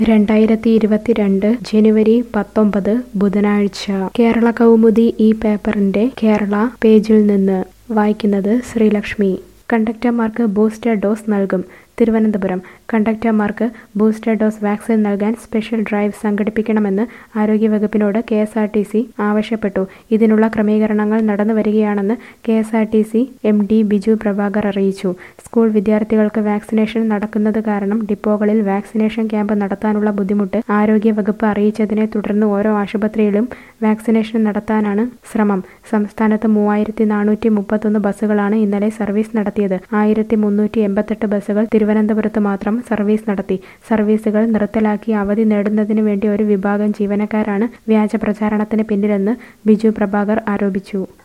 രണ്ടായിരത്തി ഇരുപത്തിരണ്ട് ജനുവരി പത്തൊമ്പത് ബുധനാഴ്ച കേരള കൗമുദി ഈ പേപ്പറിന്റെ കേരള പേജിൽ നിന്ന് വായിക്കുന്നത് ശ്രീലക്ഷ്മി കണ്ടക്ടർമാർക്ക് ബൂസ്റ്റർ ഡോസ് നൽകും തിരുവനന്തപുരം കണ്ടക്ടർമാർക്ക് ബൂസ്റ്റർ ഡോസ് വാക്സിൻ നൽകാൻ സ്പെഷ്യൽ ഡ്രൈവ് സംഘടിപ്പിക്കണമെന്ന് ആരോഗ്യവകുപ്പിനോട് K S R T C ആവശ്യപ്പെട്ടു ഇതിനുള്ള ക്രമീകരണങ്ങൾ നടന്നു വരികയാണെന്ന് K S R T C M D Biju Prabhakar അറിയിച്ചു സ്കൂൾ വിദ്യാർത്ഥികൾക്ക് വാക്സിനേഷൻ നടക്കുന്നത് കാരണം ഡിപ്പോകളിൽ വാക്സിനേഷൻ ക്യാമ്പ് നടത്താനുള്ള ബുദ്ധിമുട്ട് ആരോഗ്യവകുപ്പ് അറിയിച്ചതിനെ തുടർന്ന് ഓരോ ആശുപത്രിയിലും വാക്സിനേഷൻ നടത്താനാണ് ശ്രമം സംസ്ഥാനത്ത് മൂവായിരത്തി നാനൂറ്റി മുപ്പത്തൊന്ന് ബസ്സുകളാണ് ഇന്നലെ സർവീസ് നടത്തിയത് ആയിരത്തി മുന്നൂറ്റി എൺപത്തെട്ട് ബസ്സുകൾ തിരുവനന്തപുരത്ത് മാത്രം സർവീസ് നടത്തി സർവീസുകൾ നിർത്തലാക്കി അവധി നേടുന്നതിന് വേണ്ടി ഒരു വിഭാഗം ജീവനക്കാരാണ് വ്യാജ പ്രചാരണത്തിന് പിന്നിലെന്ന് ബിജു പ്രഭാകർ ആരോപിച്ചു